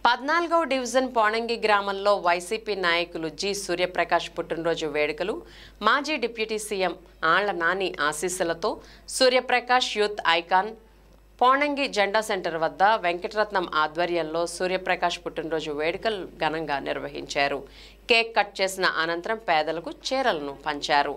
పద్నాలుగవ డివిజన్ పోణంగి గ్రామంలో వైసీపీ నాయకులు జి సూర్యప్రకాష్ పుట్టినరోజు వేడుకలు మాజీ డిప్యూటీ సీఎం ఆళ్ల నాని ఆశీస్సులతో సూర్యప్రకాష్ యూత్ ఐకాన్ పోణంగి జెండా సెంటర్ వద్ద వెంకటరత్నం ఆధ్వర్యంలో సూర్యప్రకాష్ పుట్టినరోజు వేడుకలు ఘనంగా నిర్వహించారు కేక్ కట్ చేసిన అనంతరం పేదలకు చీరలను పంచారు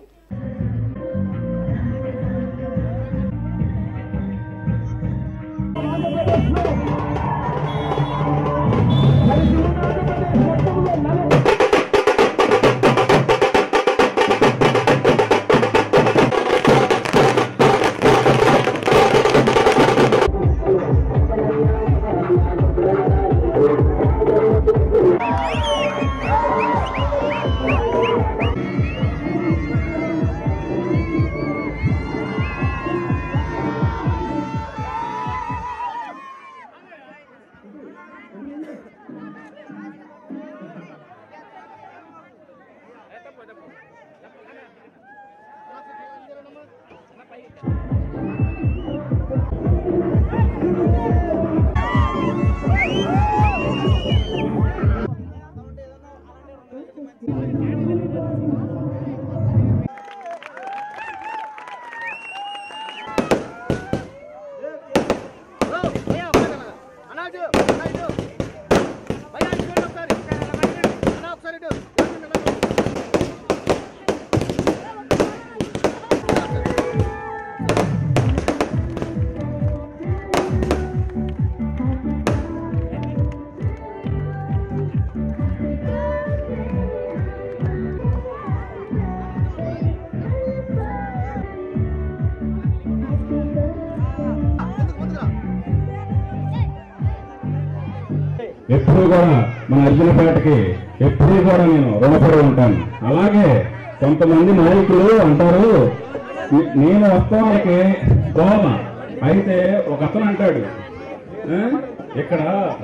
ఎప్పుడూ కూడా మన అర్జునపేటకి ఎప్పుడూ కూడా నేను రుణపడి ఉంటాను అలాగే కొంతమంది నాయకులు అంటారు "నే- నేను వాస్తవానికి కోమ అయితే ఒక అతను అంటాడు "ఆ, ఇక్కడ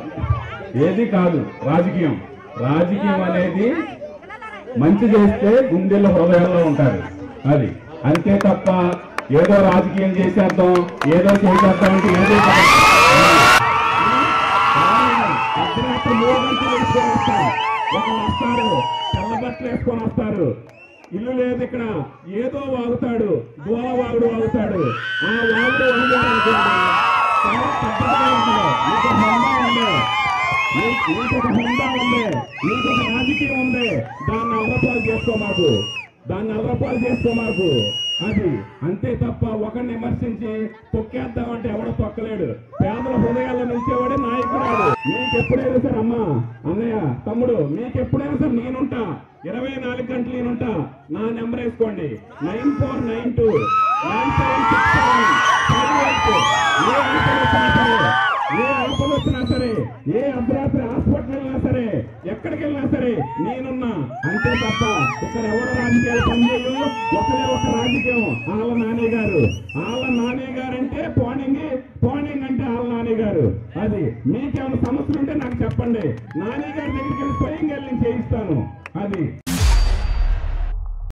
ఏది కాదు రాజకీయం రాజకీయం అనేది మంచి చేస్తే గుండెల్లో హృదయాల్లో ఉంటారు అది అంతే తప్ప ఏదో రాజకీయం చేసేద్దాం ఏదో చేసేద్దాం అంటే ఏదో కాదు. అర్ధరాత్రి మూడు గంటలు వేసుకొని వస్తారు ఒకరు వస్తారు తెల్ల బట్టలు వేసుకొని వస్తారు ఇల్లు లేదు ఇక్కడ ఏదో వాగుతాడు దూల వాగుడు వాగుతాడు ఆ వాగుడు వాగాడనుకోండి చాలా పద్ధతిగా ఉంటుంది నీకు హోండా ఉంది నీకు నీకు ఒక హోండా ఉంది నీకు ఒక రాజకీయం ఉంది దాన్ని అల్లపాలు చేసుకో మాకు దాన్ని అల్లపాలు చేసుకో మాకు అది అంతే తప్ప ఒకరిని విమర్శించి తొక్కేద్దామంటే ఎవడో తొక్కలేడు పేదల హృదయాల్లో నిలిచేవాడే నాయకుడు మీకు ఎప్పుడైనా సరే అమ్మా అన్నయ్య తమ్ముడు మీకు ఎప్పుడైనా సరే నేనుంటా ఇరవై నాలుగు గంటలు నేనుంటా నా నెంబర్ వేసుకోండి nine four nine two nine seven six seven five eight ఏ ఆపద వచ్చినా సరే ఏ ఆపద వచ్చినా సరే ఏ అర్ధరాత్రి హాస్పిటల్ వెళ్ళినా సరే ఎక్కడికి వెళ్ళినా సరే నేనున్నా అంతే తప్ప ఇక్కడ ఎవరు రాజకీయాలు పనిచేయు ఒకరే ఒక రాజకీయం ఆళ్ళ నాని గారు ఆళ్ళ నాని గారు అంటే పోనింగ్ పోనింగ్ అంటే ఆళ్ళ నాని గారు అది మీకేమైనా సమస్యలు ఉంటే నాకు చెప్పండి నాని గారి దగ్గరికి వెళ్ళి స్వయంగా వెళ్ళి నేను చేయిస్తాను అది